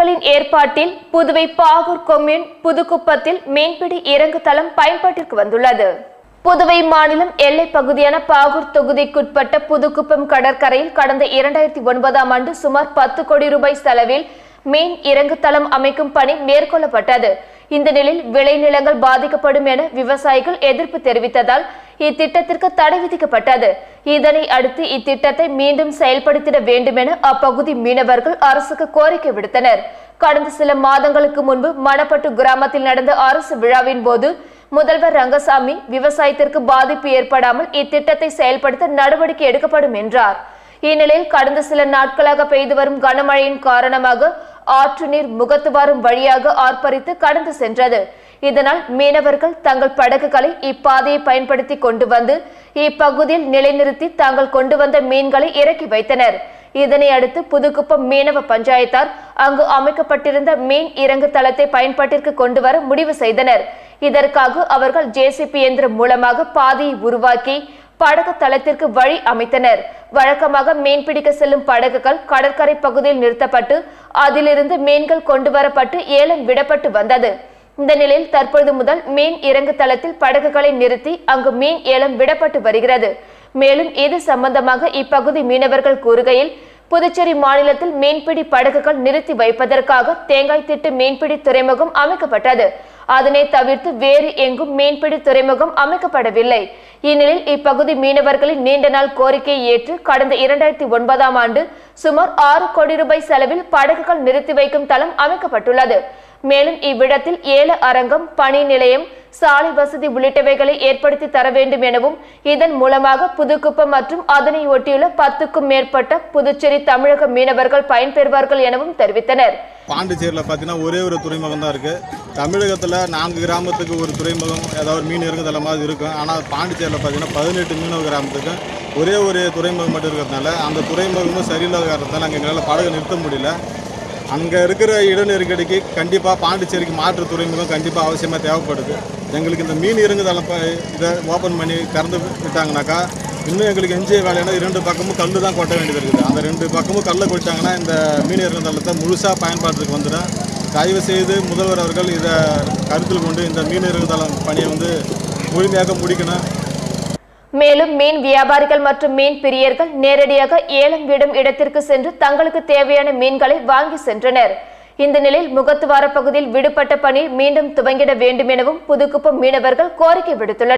மீனவர்களின் ஏற்பாட்டில் புதுவை பாகூர் கொம்யூன் புதுக்குப்பத்தில் மீன்பிடி இறங்கு தளம் பயன்பாட்டிற்கு வந்துள்ளது புதுவை மாநிலம் எல்லை பகுதியான பாகூர் தொகுதிக்குட்பட்ட புதுக்குப்பம் கடற்கரையில் கடந்த இரண்டாயிரத்தி ஒன்பதாம் ஆண்டு சுமார் பத்து கோடி ரூபாய் செலவில் மீன் இறங்கு தளம் அமைக்கும் பணி மேற்கொள்ளப்பட்டது இந்த நிலையில் விளைநிலங்கள் பாதிக்கப்படும் என விவசாயிகள் எதிர்ப்பு தெரிவித்ததால் இத்திட்டத்திற்கு தடை விதிக்கப்பட்டது இதனை அடுத்து இத்திட்டத்தை மீண்டும் செயல்படுத்திட வேண்டும் என அப்பகுதி மீனவர்கள் அரசுக்கு கோரிக்கை விடுத்தனர் கடந்த சில மாதங்களுக்கு முன்பு மணப்பட்டு கிராமத்தில் நடந்த அரசு விழாவின் போது முதல்வர் ரங்கசாமி விவசாயத்திற்கு பாதிப்பு ஏற்படாமல் இத்திட்டத்தை செயல்படுத்த நடவடிக்கை எடுக்கப்படும் என்றார் இந்நிலையில் கடந்த சில நாட்களாக பெய்து வரும் கனமழையின் காரணமாக ஆற்று நீர் முகத்துவாரம் வழியாக ஆர்ப்பரித்து கடந்து சென்றது இதனால் மீனவர்கள் தங்கள் படகுகளை இப்பாதையை பயன்படுத்தி கொண்டு வந்து இப்பகுதியில் நிலைநிறுத்தி தாங்கள் கொண்டு வந்த மீன்களை இறக்கி வைத்தனர் இதனை அடுத்து புதுக்குப்பம் மீனவ பஞ்சாயத்தார் அங்கு அமைக்கப்பட்டிருந்த மீன் இறங்கு தளத்தை பயன்பாட்டிற்கு கொண்டு வர முடிவு செய்தனர் இதற்காக அவர்கள் ஜேசிபி இயந்திரம் மூலமாக பாதையை உருவாக்கி படகு தளத்திற்கு வழி அமைத்தனர் வழக்கமாக மீன் பிடிக்க செல்லும் படகுகள் கடற்கரை பகுதியில் நிறுத்தப்பட்டு அதிலிருந்து மீன்கள் கொண்டு வரப்பட்டு ஏலம் விடப்பட்டு வந்தது இந்த நிலையில் தற்பொழுது முதல் மீன் இறங்கு தளத்தில் படகுகளை நிறுத்தி அங்கு மீன் ஏலம் விடப்பட்டு வருகிறது மேலும் இது சம்பந்தமாக இப்பகுதி மீனவர்கள் கூறுகையில் புதுச்சேரி மாநிலத்தில் மீன்பிடி படகுகள் நிறுத்தி வைப்பதற்காக தேங்காய் திட்டு மீன்பிடி துறைமுகம் அமைக்கப்பட்டது அதனை தவிர்த்து வேறு எங்கும் மீன்பிடி துறைமுகம் அமைக்கப்படவில்லை இந்நிலையில் இப்பகுதி மீனவர்களின் நீண்ட நாள் கோரிக்கையை ஏற்று கடந்த இரண்டாயிரத்தி ஒன்பதாம் ஆண்டு சுமார் ஆறு கோடி ரூபாய் செலவில் படகுகள் நிறுத்தி வைக்கும் தளம் அமைக்கப்பட்டுள்ளது மேலும் இவ்விடத்தில் ஏல அரங்கம் பணி நிலையம் சாலை வசதி உள்ளிட்டவைகளை ஏற்படுத்தி தர வேண்டும் எனவும் இதன் மூலமாக புதுக்குப்பம் மற்றும் அதனை ஒட்டியுள்ள பத்துக்கும் மேற்பட்ட புதுச்சேரி தமிழக மீனவர்கள் பயன்பெறுவார்கள் எனவும் தெரிவித்தனர் பாண்டிச்சேரியில் பார்த்தீங்கன்னா ஒரே ஒரு துறைமுகம் தான் இருக்குது தமிழகத்தில் நான்கு கிராமத்துக்கு ஒரு துறைமுகம் ஏதாவது மீன் இறங்குதள மாதிரி இருக்கும் ஆனால் பாண்டிச்சேரியில் பார்த்தீங்கன்னா பதினெட்டு மீனவ கிராமத்துக்கு ஒரே ஒரு துறைமுகம் மட்டும் இருக்கிறதுனால அந்த துறைமுகமும் சரியில்லாத காரணத்தால் அங்கே எங்களால் படகு நிறுத்த முடியல அங்கே இருக்கிற இட நெருக்கடிக்கு கண்டிப்பாக பாண்டிச்சேரிக்கு மாற்று துறைமுகம் கண்டிப்பாக அவசியமாக தேவைப்படுது எங்களுக்கு இந்த மீன் இறங்குதளம் ப- இதை ஓப்பன் பண்ணி திறந்து விட்டாங்கனாக்கா இன்னும் எங்களுக்கு எஞ்சிய வேலையான இரண்டு பக்கமும் கல் தான் கொட்ட வேண்டியது இருக்குது அந்த ரெண்டு பக்கமும் கல்லை கொட்டாங்கன்னா இந்த மீன் இறங்குதளத்தை முழுசாக பயன்பாட்டுக்கு வந்துடும் தயவு செய்து முதல்வர் அவர்கள் இதை கருத்தில் கொண்டு இந்த மீன் இறங்குதளம் பணியை வந்து முழுமையாக முடிக்கணும் மேலும் மீன் வியாபாரிகள் மற்றும் மீன் பிரியர்கள் நேரடியாக ஏலம் விடும் இடத்திற்கு சென்று தங்களுக்கு தேவையான மீன்களை வாங்கி சென்றனர் இந்த நிலையில் முகத்துவார பகுதியில் விடுபட்ட பணி மீண்டும் துவங்கிட வேண்டும் எனவும் புதுக்குப்பம் மீனவர்கள் கோரிக்கை விடுத்துள்ளனர்